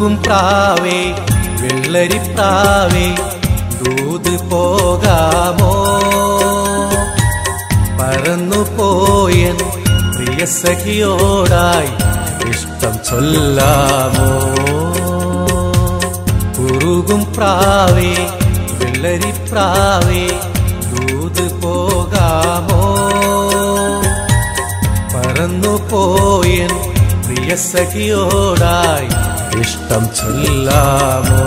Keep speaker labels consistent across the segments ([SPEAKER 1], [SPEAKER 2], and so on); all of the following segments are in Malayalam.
[SPEAKER 1] ഉരുകും പ്രാവേ വെള്ളരിപ്രാവേ ദൂത് പോകാമോ പറന്നു പോയൻ പ്രിയ സഖിയോടായി ഇഷ്ടം ചൊല്ലാമോ ഉരുകും പ്രാവേ വെള്ളരിപ്രാവേ ദൂത് പോകാമോ പറന്നു പോയൻ പ്രിയ സഖിയോടായി ഇഷ്ടം ചൊല്ലാമോ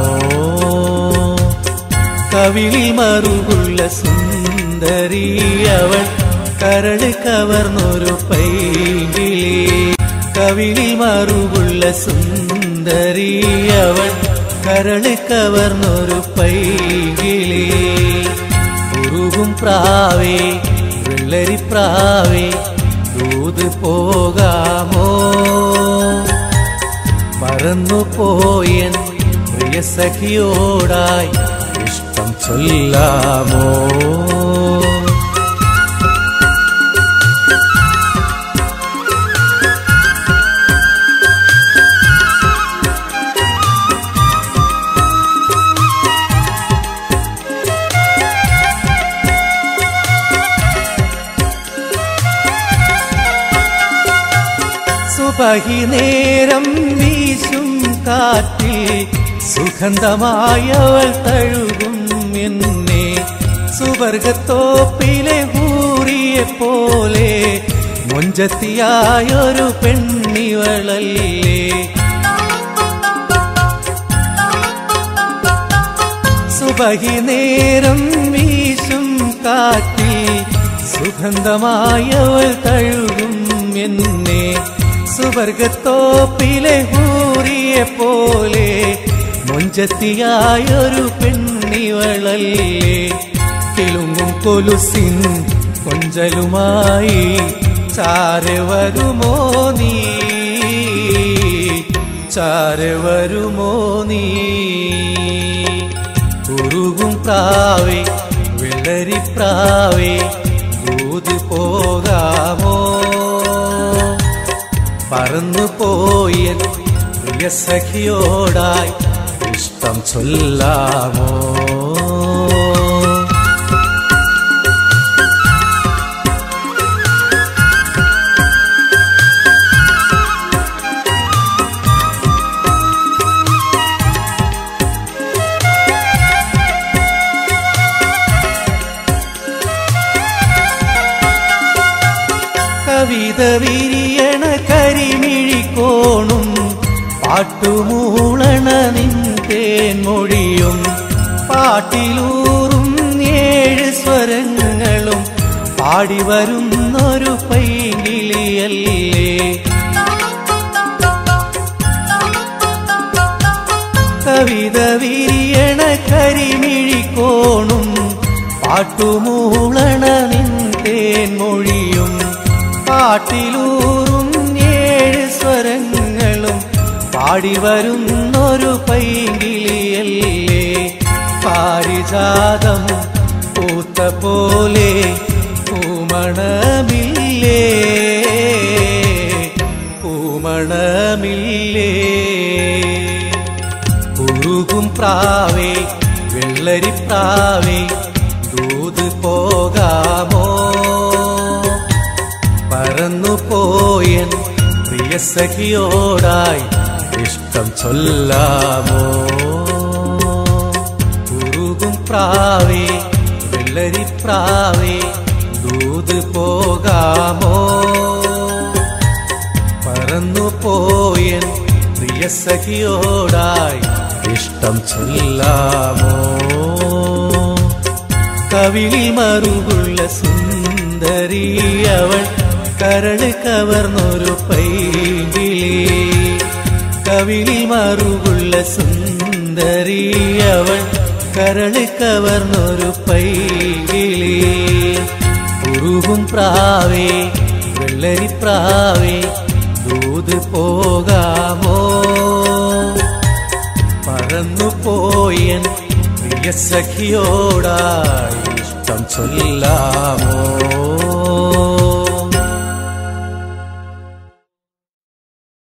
[SPEAKER 1] കവിളിൽ മറുകുള്ള സുന്ദരി അവൾ കരട് കവർന്നൊരു പൈകിളി കവിളിൽ മറുകുള്ള സുന്ദരി അവൾ കരട് കവർന്നൊരു പൈകിളി ഉരുകും പ്രാവേ വെള്ളരിപ്രാവേ ദൂത് പോകാമോ പറന്നു പോയൻ പ്രിയ സഖിയോടായി ഇഷ്ടം ചൊല്ലാമോ സുബഹി നേരം വീശും കാറ്റിൽ സുഗന്ധമായവൾ തഴുകും എന്നെ സുവർഗത്തോപ്പിലെ ഊറിയെ പോലെ മൊഞ്ചത്തിയായൊരു പെണ്ണിവളല്ലേ സുബഹി നേരം വീശും കാറ്റിൽ സുഗന്ധമായവൾ തഴുകും എന്നെ സുവർഗത്തോപ്പിലെ ഊറിയെ പോലെ മൊഞ്ചത്തിയായൊരു പെണ്ണിവളല്ലേ കിളുങ്ങും കൊലുസിൻ കൊഞ്ചലുമായി ചാരെ വരുമോ നീ ചാരെ വരുമോ നീ ഉരുകും പ്രാവേ വെള്ളരിപ്രാവേ ദൂത് പോകാമോ പറന്നു പോയൻ പ്രിയ സഖിയോടായി ഇഷ്ടം ചൊല്ലാമോ കവിത വിരിയണ കരിമിഴിക്കോണും പാട്ടുമൂളണ നിന്തേൻ മൊഴിയും പാട്ടിലൂറും ഏഴ് സ്വരങ്ങളും പാടി വരുന്നൊരു പൈകിളിയല്ലേ കവിത വിരിയണ കരിമിഴിക്കോണും പാട്ടുമൂളണ നിന്തേൻ മൊഴിയും പാട്ടിലൂറും ഏഴ് സ്വരങ്ങളും പാടി വരുന്നൊരു പൈകിളിയല്ലേ പാരിജാതം പൂത്ത പോലെ പൂമണമില്ലേ പൂമണമില്ലേ ഉരുകും പ്രാവേ വെള്ളരിപ്രാവേ ദൂത് പോകാമോ പറന്നു പോയൻ പ്രിയ സഖിയോടായി ഇഷ്ടം ചൊല്ലാമോ ഉരുകും പ്രാവേ വെള്ളരിപ്രാവേ ദൂത് പോകാമോ പറന്നു പോയൻ പ്രിയ സഖിയോടായി ഇഷ്ടം ചൊല്ലാമോ കവിളിൽ മറുകുള്ള സുന്ദരി അവൾ കരട് കവർന്നൊരു പൈകിളി കവിളിൽ മറുകുള്ള സുന്ദരി അവൾ കരട് കവർന്നൊരു പൈകിളി ഉരുകും പ്രാവേ വെള്ളരിപ്രാവേ ദൂത് പോകാമോ പറന്നു പോയൻ പ്രിയ സഖിയോടായി ഇഷ്ടം ചൊല്ലാമോ